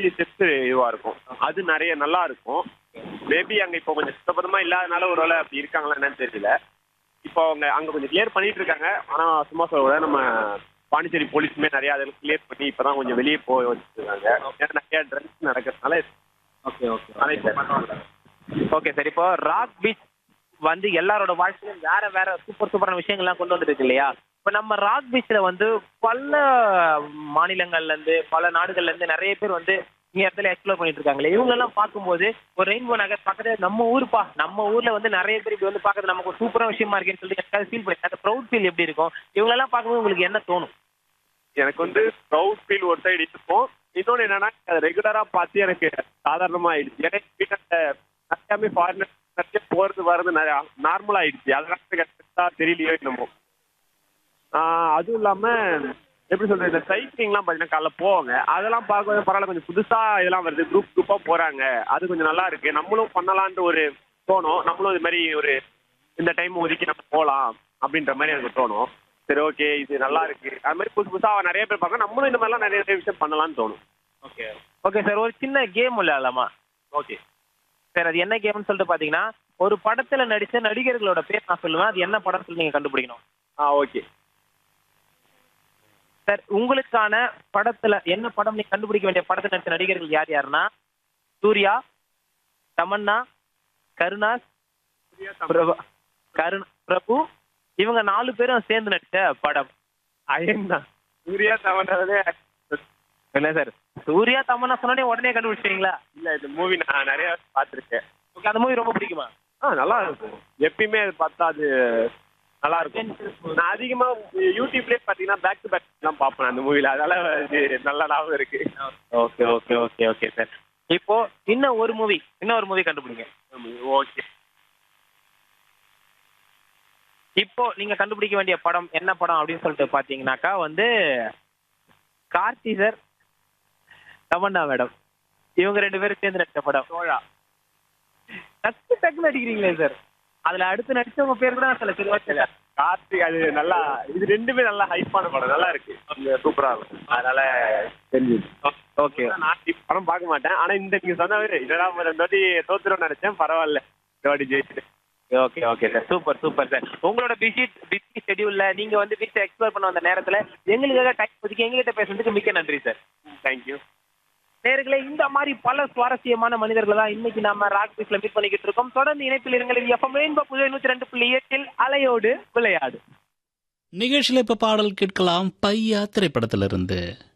psychology test இதுவா இருக்கும் அது நிறைய நல்லா இருக்கும் மேபி அங்க இப்போ கொஞ்சம் சுத்தபத்தமா இல்லாதனால ஒரு வேளை அப்படி இருக்காங்களா என்னன்னு தெரியல இப்போ அவங்க அங்க கொஞ்சம் கிளியர் பண்ணிட்டு இருக்காங்க ஆனா சும்மா சொல்ல நம்ம பாண்டிச்சேரி போலீஸுமே நிறைய அதில் கிளியர் பண்ணி இப்பதான் கொஞ்சம் வெளியே போய் வச்சிருக்காங்க ஏன்னா நிறைய ட்ரங்க்ஸ் நடக்கிறதுனால ஓகே ஓகே அதை இப்போ பண்ணுவாங்க ஓகே சார் இப்போ ராக் பீச் வந்து எல்லாரோட வாழ்க்கையிலும் வேற வேற சூப்பர் சூப்பரான விஷயங்கள்லாம் கொண்டு வந்துருக்கு இல்லையா இப்போ நம்ம ராக் பீச்ல வந்து பல மாநிலங்கள்ல இருந்து பல நாடுகள்ல இருந்து நிறைய பேர் வந்து இங்க இடத்துல எக்ஸ்ப்ளோர் பண்ணிட்டு இருக்காங்களே இவங்க எல்லாம் பார்க்கும்போது ஒரு ரெயின்போ நகர் பக்கத்துல நம்ம ஊருப்பா நம்ம ஊர்ல வந்து நிறைய பேர் இப்படி வந்து பார்க்கறது நமக்கு ஒரு சூப்பரான விஷயமா இருக்கேன்னு சொல்லிட்டு ஃபீல் பண்ணி அந்த ப்ரௌட் ஃபீல் எப்படி இருக்கும் இவங்க எல்லாம் பார்க்கும்போது உங்களுக்கு என்ன தோணும் எனக்கு வந்து ப்ரௌட் ஃபீல் ஒரு சைடு இருக்கும் இன்னொன்று என்னன்னா அதை ரெகுலரா பார்த்து எனக்கு சாதாரணமா ஆயிடுச்சு ஏன்னா வீட்டில் நிறையாமே ஃபாரினர் நிறைய போறது வர்றது நிறைய நார்மல் ஆயிடுச்சு அதனால எனக்கு பெருசா தெரியலையோ என்னமோ ஆஹ் அதுவும் இல்லாம எப்படி சொல்றது இந்த சைக்கிளிங்லாம் பார்த்தீங்கன்னா காலைல போவாங்க அதெல்லாம் பார்க்கும்போது பரவாயில்ல கொஞ்சம் புதுசா இதெல்லாம் வருது குரூப் குரூப்பா போறாங்க அது கொஞ்சம் நல்லா இருக்கு நம்மளும் பண்ணலான்ற ஒரு தோணும் நம்மளும் இது மாதிரி ஒரு இந்த டைம் ஒதுக்கி நம்ம போகலாம் அப்படின்ற மாதிரி எனக்கு தோணும் சரி ஓகே இது நல்லா இருக்கு அது மாதிரி புதுசு புதுசா நிறைய பேர் பார்க்க நம்மளும் இந்த மாதிரிலாம் நிறைய நிறைய விஷயம் பண்ணலாம்னு தோணும் ஓகே ஓகே சார் ஒரு சின்ன கேம் விளையாடலாமா ஓகே சார் அது என்ன கேம்னு சொல்லிட்டு பாத்தீங்கன்னா ஒரு படத்துல நடிச்ச நடிகர்களோட பேர் நான் சொல்லுவேன் அது என்ன படம்னு சொல்லி நீங்க கண்டுபிடிக்கணும் ஆ ஓகே சார் உங்களுக்கான படத்துல என்ன படம் நீங்க கண்டுபிடிக்க வேண்டிய படத்துல நடிச்ச நடிகர்கள் யார் யாருன்னா சூர்யா தமன்னா கருணாஸ் பிரபு கருண் பிரபு இவங்க நாலு பேரும் சேர்ந்து நடிச்ச படம் அயன் தான் சூர்யா தவனே என்ன சார் சூர்யா தமன்னா சொன்னோடனே உடனே கண்டுபிடிச்சிட்டீங்களா இல்ல இந்த மூவி நான் நிறைய பார்த்துருக்கேன் ஓகே அந்த மூவி ரொம்ப பிடிக்குமா ஆ நல்லா இருக்கும் எப்பயுமே அது பார்த்தா அது நல்லா இருக்கும் நான் அதிகமா யூடியூப்லயே பாத்தீங்கன்னா பேக் டு பேக் எல்லாம் பார்ப்பேன் அந்த மூவில அதனால இது நல்ல லாபம் இருக்கு okay okay okay okay sir இப்போ இன்னும் ஒரு மூவி இன்னும் ஒரு மூவி கண்டுபிடிங்க ஓகே இப்போ நீங்க கண்டுபிடிக்க வேண்டிய படம் என்ன படம் அப்படின்னு சொல்லிட்டு பாத்தீங்கன்னாக்கா வந்து கார்த்தி சார் தமன்னா மேடம் இவங்க ரெண்டு பேரும் சேர்ந்து நடிச்ச படம் சோழா டக்கு டக்குன்னு நடிக்கிறீங்களே சார் அதுல அடுத்து நடிச்சவங்க பேர் கூட நான் சொல்ல சரி ஓகே சார் கார்த்திக் அது நல்லா இது ரெண்டுமே நல்லா ஹைப்பான படம் நல்லா இருக்கு சூப்பரா இருக்கும் அதனால தெரிஞ்சுது ஓகே நான் இப்ப படம் பார்க்க மாட்டேன் ஆனா இந்த நீங்க சொன்னது இதெல்லாம் ரெண்டு வாட்டி தோத்துரும் நினைச்சேன் பரவாயில்ல இந்த வாட்டி ஜெயிச்சுட்டு okay okay sir super super sir உங்களோட பிஸி பிஸி ஷெட்யூல்ல நீங்க வந்து பீச்சை எக்ஸ்ப்ளோர் பண்ண வந்த நேரத்துல எங்களுக்காக டைம் ஒதுக்கி எங்ககிட்ட பேசுறதுக்கு மிக்க நன்றி சார் தேங்க்யூ நேர்களே இந்த மாதிரி பல சுவாரஸ்யமான மனிதர்களை தான் இன்னைக்கு நாம ராக் பீச்ல மீட் பண்ணிக்கிட்டு இருக்கோம் தொடர்ந்து இணைப்பில் இருங்கள் இது எஃப்எம் ரெயின்போ புதிய நூத்தி ரெண்டு புள்ளி எட்டில் அலையோடு விளையாடு நிகழ்ச்சியில் இப்ப பாடல் கேட்கலாம் பையா திரைப்படத்திலிருந்து